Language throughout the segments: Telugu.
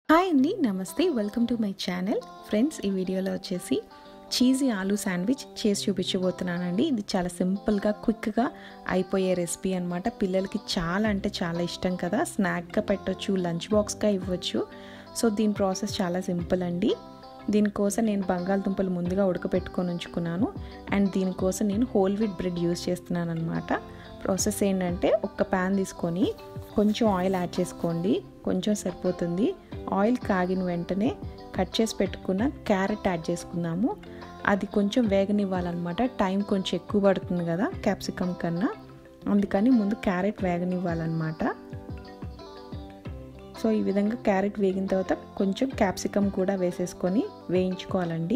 హాయ్ అండి నమస్తే welcome to my channel friends ఈ వీడియోలో వచ్చేసి చీజీ ఆలూ శాండ్విచ్ చేసి చూపించబోతున్నానండి ఇది చాలా సింపుల్గా క్విక్గా అయిపోయే రెసిపీ అనమాట పిల్లలకి చాలా అంటే చాలా ఇష్టం కదా స్నాక్గా పెట్టొచ్చు లంచ్ బాక్స్గా ఇవ్వచ్చు సో దీని ప్రాసెస్ చాలా సింపుల్ అండి దీనికోసం నేను బంగాళదుంపలు ముందుగా ఉడకపెట్టుకొని ఉంచుకున్నాను అండ్ దీనికోసం నేను హోల్ వీట్ బ్రెడ్ యూస్ చేస్తున్నాను అనమాట ప్రాసెస్ ఏంటంటే ఒక ప్యాన్ తీసుకొని కొంచెం ఆయిల్ యాడ్ చేసుకోండి కొంచెం సరిపోతుంది ఆయిల్ కాగిన వెంటనే కట్ చేసి పెట్టుకున్న క్యారెట్ యాడ్ చేసుకుందాము అది కొంచెం వేగనివ్వాలన్నమాట టైం కొంచెం ఎక్కువ పడుతుంది కదా క్యాప్సికమ్ కన్నా అందుకని ముందు క్యారెట్ వేగనివ్వాలన్నమాట సో ఈ విధంగా క్యారెట్ వేగిన తర్వాత కొంచెం క్యాప్సికమ్ కూడా వేసేసుకొని వేయించుకోవాలండి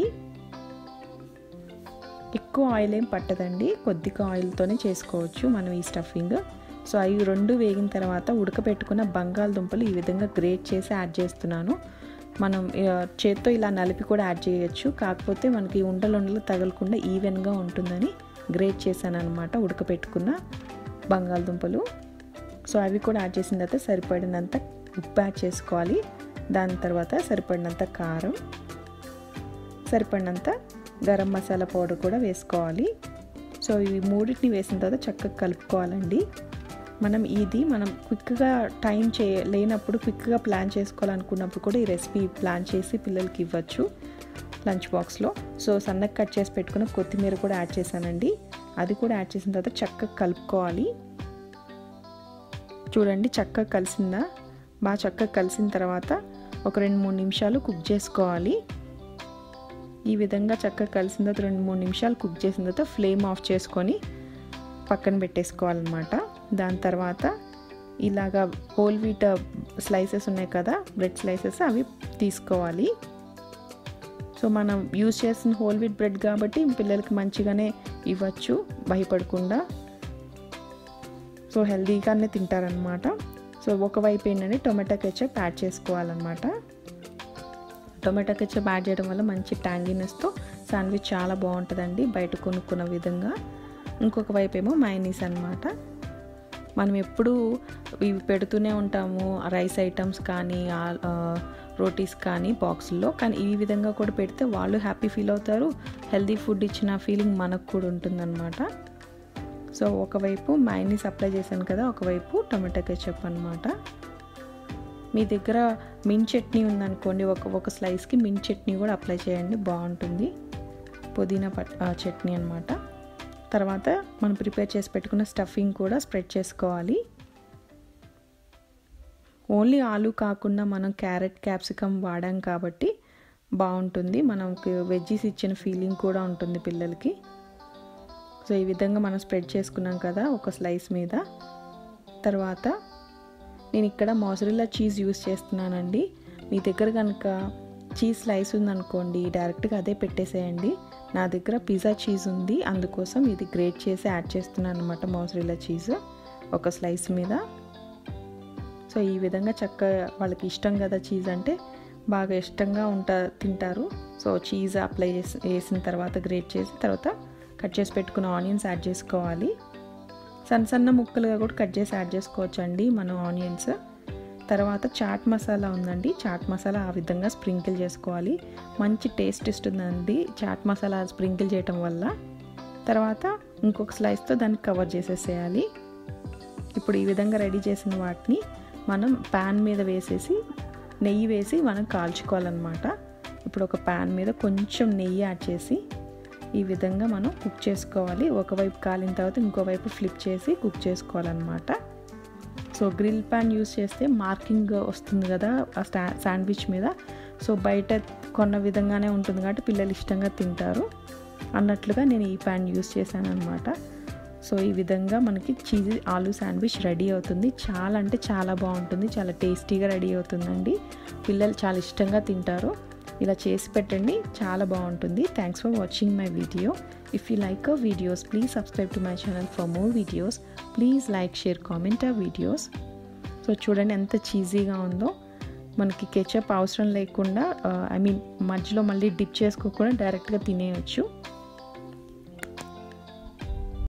ఎక్కువ ఆయిల్ ఏం పట్టదండి కొద్దిగా ఆయిల్తోనే చేసుకోవచ్చు మనం ఈ స్టఫింగ్ సో అవి రెండు వేగిన తర్వాత ఉడకబెట్టుకున్న బంగాళదుంపలు ఈ విధంగా గ్రేట్ చేసి యాడ్ చేస్తున్నాను మనం చేత్తో ఇలా నలిపి కూడా యాడ్ చేయొచ్చు కాకపోతే మనకి ఉండలు ఉండలు తగలకుండా ఈవెన్గా ఉంటుందని గ్రేట్ చేశాను అనమాట ఉడకపెట్టుకున్న బంగాళదుంపలు సో అవి కూడా యాడ్ చేసిన తర్వాత సరిపడినంత ఉప్పు యాడ్ చేసుకోవాలి దాని తర్వాత సరిపడినంత కారం సరిపడినంత గరం మసాలా పౌడర్ కూడా వేసుకోవాలి సో ఇవి మూడింటిని వేసిన తర్వాత చక్కగా కలుపుకోవాలండి మనం ఇది మనం క్విక్గా టైం చే లేనప్పుడు క్విక్గా ప్లాన్ చేసుకోవాలనుకున్నప్పుడు కూడా ఈ రెసిపీ ప్లాన్ చేసి పిల్లలకి ఇవ్వచ్చు లంచ్ బాక్స్లో సో సన్నగా కట్ చేసి పెట్టుకున్న కొత్తిమీర కూడా యాడ్ చేశానండి అది కూడా యాడ్ చేసిన తర్వాత చక్కగా కలుపుకోవాలి చూడండి చక్కగా కలిసిందా బాగా చక్కగా కలిసిన తర్వాత ఒక రెండు మూడు నిమిషాలు కుక్ చేసుకోవాలి ఈ విధంగా చక్కగా కలిసిన తర్వాత రెండు మూడు నిమిషాలు కుక్ చేసిన తర్వాత ఫ్లేమ్ ఆఫ్ చేసుకొని పక్కన పెట్టేసుకోవాలన్నమాట దాని తర్వాత ఇలాగా హోల్ వీట్ స్లైసెస్ ఉన్నాయి కదా బ్రెడ్ స్లైసెస్ అవి తీసుకోవాలి సో మనం యూజ్ చేసిన హోల్ వీట్ బ్రెడ్ కాబట్టి పిల్లలకి మంచిగానే ఇవ్వచ్చు భయపడకుండా సో హెల్తీగానే తింటారనమాట సో ఒకవైపు ఏంటంటే టొమాటో కెచప్ యాడ్ చేసుకోవాలన్నమాట టొమాటో కెచప్ యాడ్ చేయడం వల్ల మంచి ట్యాంగినెస్తో శాండ్విచ్ చాలా బాగుంటుందండి బయట కొనుక్కున్న విధంగా ఇంకొక వైపు ఏమో మైనీస్ అనమాట మనం ఎప్పుడు ఇవి పెడుతూనే ఉంటాము రైస్ ఐటమ్స్ కానీ రోటీస్ కానీ బాక్సుల్లో కానీ ఈ విధంగా కూడా పెడితే వాళ్ళు హ్యాపీ ఫీల్ అవుతారు హెల్తీ ఫుడ్ ఇచ్చిన ఫీలింగ్ మనకు కూడా ఉంటుందన్నమాట సో ఒకవైపు మైనీస్ అప్లై చేశాను కదా ఒకవైపు టొమాటో కెచప్ అనమాట మీ దగ్గర మిన్ చట్నీ ఉందనుకోండి ఒక ఒక స్లైస్కి మిన్ చట్నీ కూడా అప్లై చేయండి బాగుంటుంది పుదీనా చట్నీ అనమాట తర్వాత మనం ప్రిపేర్ చేసి పెట్టుకున్న స్టఫింగ్ కూడా స్ప్రెడ్ చేసుకోవాలి ఓన్లీ ఆలు కాకుండా మనం క్యారెట్ క్యాప్సికమ్ వాడాం కాబట్టి బాగుంటుంది మనకి వెజ్జీస్ ఇచ్చిన ఫీలింగ్ కూడా ఉంటుంది పిల్లలకి సో ఈ విధంగా మనం స్ప్రెడ్ చేసుకున్నాం కదా ఒక స్లైస్ మీద తర్వాత నేను ఇక్కడ మోసరిల్లా చీజ్ యూస్ చేస్తున్నానండి మీ దగ్గర కనుక చీజ్ స్లైస్ ఉందనుకోండి డైరెక్ట్గా అదే పెట్టేసేయండి నా దగ్గర పిజ్జా చీజ్ ఉంది అందుకోసం ఇది గ్రేట్ చేసి యాడ్ చేస్తున్నాను అనమాట మోసరిల్లా చీజ్ ఒక స్లైస్ మీద సో ఈ విధంగా చక్కగా వాళ్ళకి ఇష్టం కదా చీజ్ అంటే బాగా ఇష్టంగా ఉంటా తింటారు సో చీజ్ అప్లై చేసి వేసిన తర్వాత గ్రేట్ చేసి తర్వాత కట్ చేసి పెట్టుకున్న ఆనియన్స్ యాడ్ చేసుకోవాలి సన్న సన్న ముక్కలుగా కూడా కట్ చేసి యాడ్ చేసుకోవచ్చు అండి మనం ఆనియన్స్ తర్వాత చాట్ మసాలా ఉందండి చాట్ మసాలా ఆ విధంగా స్ప్రింకిల్ చేసుకోవాలి మంచి టేస్ట్ ఇస్తుందండి చాట్ మసాలా స్ప్రింకిల్ చేయటం వల్ల తర్వాత ఇంకొక స్లైస్తో దాన్ని కవర్ చేసేసేయాలి ఇప్పుడు ఈ విధంగా రెడీ చేసిన వాటిని మనం ప్యాన్ మీద వేసేసి నెయ్యి వేసి మనం కాల్చుకోవాలన్నమాట ఇప్పుడు ఒక ప్యాన్ మీద కొంచెం నెయ్యి యాడ్ చేసి ఈ విధంగా మనం కుక్ చేసుకోవాలి ఒకవైపు కాలిన తర్వాత ఇంకోవైపు ఫ్లిప్ చేసి కుక్ చేసుకోవాలన్నమాట సో గ్రిల్ ప్యాన్ యూస్ చేస్తే మార్కింగ్ వస్తుంది కదా ఆ స్టా శాండ్విచ్ మీద సో బయట కొన్న విధంగానే ఉంటుంది కాబట్టి పిల్లలు ఇష్టంగా తింటారు అన్నట్లుగా నేను ఈ ప్యాన్ యూస్ చేశాను అనమాట సో ఈ విధంగా మనకి చీజ్ ఆలూ శాండ్విచ్ రెడీ అవుతుంది చాలా అంటే చాలా బాగుంటుంది చాలా టేస్టీగా రెడీ అవుతుందండి పిల్లలు చాలా ఇష్టంగా తింటారు ఇలా చేసి పెట్టండి చాలా బాగుంటుంది thanks for watching my video if you like a videos please subscribe to my channel for more videos please like share comment a videos so చూడండి ఎంత చీజీగా ఉందో మనకి కెచప్ అవసరం లేకుండా ఐ మీన్ మధ్యలో మళ్ళీ డిప్ చేసుకోకుండా డైరెక్ట్గా తినేయచ్చు